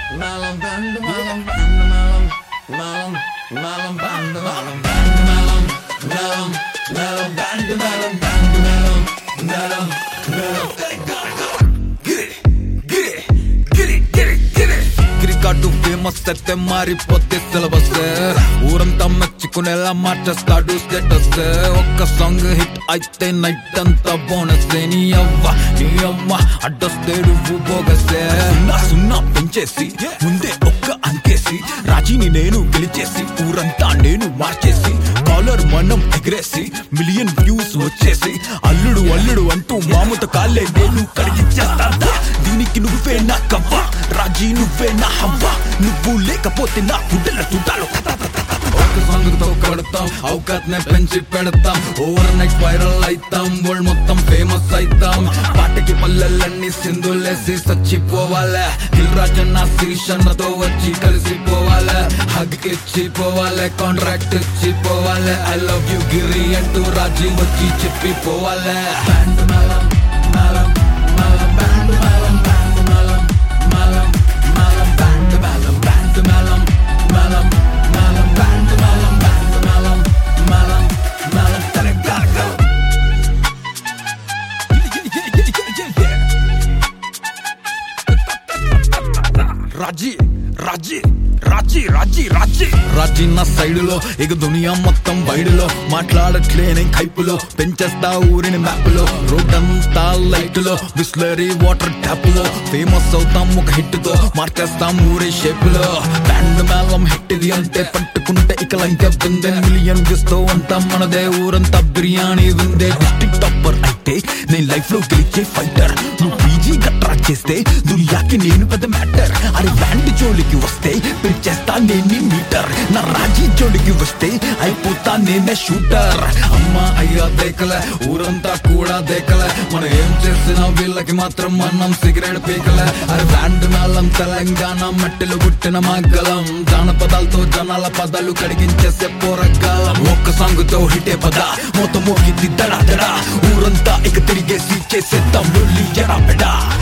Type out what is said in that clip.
melon band, melon band, melon, melon, melon band, melon band, melon, melon, melon band, melon band, melon, melon, melon. Get it, get it, get it, get it, get it. Cricket famous అయితే మారిపోతే syllabus ఊరంతా మెచ్చుకునేలా మార్చేస్తాడు status ఒక్క song hit అయితే night అంతా bonus నీ అవ్వ నీ అమ్మ అడ్డొస్తే నువ్వు బోగసే సున్నా సున్నా పెంచేసి ముందే ఒక్క అంకేసి రాజీని నేను గెలిచేసి ఊరంతా నేను మార్చేసి కాలర్ మనం ఎగరేసి మిలియన్ వ్యూస్ వచ్చేసి అల్లుడు అల్లుడు అంటూ మామూత కాళ్ళే నేను కడిగిచ్చేస్తా దీనికి నువ్వే నా కవ్వ రాజీ నువ్వే నా హవ్వ నువ్వు లేకపోతే నా గుడ్డల చుట్టాలు ఒక సాంగ్ తో కొడతాం అవకాత్ నే పెంచి పెడతాం ఓవర్ నైట్ వైరల్ అయితాం వరల్డ్ మొత్తం ఫేమస్ అయితాం పాటకి పల్లెలన్నీ సింధులేసి చచ్చిపోవాలే దిల్ రాజన్న శిరీషన్నతో వచ్చి కలిసిపోవాలే హగ్ ఇచ్చి పోవాలే కాంట్రాక్ట్ ఇచ్చి పోవాలే ఐ లవ్ యు గిరి అంటూ రాజీ వచ్చి చెప్పి పోవాలే Band, melon, melon, melon band, melon band, melon, melon, melon band, melon band, melon, melon, melon band, melon band, melon, melon, melon. Tell it gotta go. రాజీ రాజీ రాజీ రాజీ రాజీ రాజీ నా side లో ఇక దునియా మొత్తం బయటలో మాట్లాడట్లేనే కైపులో పెంచేస్తా ఊరిని మ్యాప్ లో రోడ్ అంతా లైట్ లో బిస్లరీ వాటర్ ట్యాప్ లో ఫేమస్ అవుతాం ఒక హిట్ తో మార్చేస్తాం ఊరి షేప్ లో బ్యాండ్ మేళం హిట్ ఇది అంటే పట్టుకుంటే ఇక లంక బిందె మిలియన్ వ్యూస్ తో అంతా మనదే ఊరంతా బిర్యానీ విందే డిస్ట్రిక్ట్ టాపర్ అయితే నేను లైఫ్ లో గెలిచే ఫైటర్ నువ్వు పీజీ గట్రా చేస్తే దునియాకి నేను పెద్ద మ్యాటర్ అరే బ్యాండ్ జోలికి వస్తే పెంచేస్తా నేని మీటర్ నా రాజీ జోలికి వస్తే అయిపోతా నేనే షూటర్ అమ్మా అయ్యా దేకలే ఊరంతా కూడా దేకలే మనం ఏం చేసినా వీళ్ళకి మాత్రం అన్నం సిగరెట్ పీకలే అరే బ్యాండ్ మేళం తెలంగాణ మట్టిలో పుట్టిన మగ్గలం జానపదాలతో జనాల పదాలు కడిగించేసే పోరగాలం ఒక్క సాంగ్ తో హిటే పద మొత్తం మోగింది దడా దడా ఊరంతా ఇక తిరిగేసి చేసేద్దాం లొల్లి ఎడా పెడా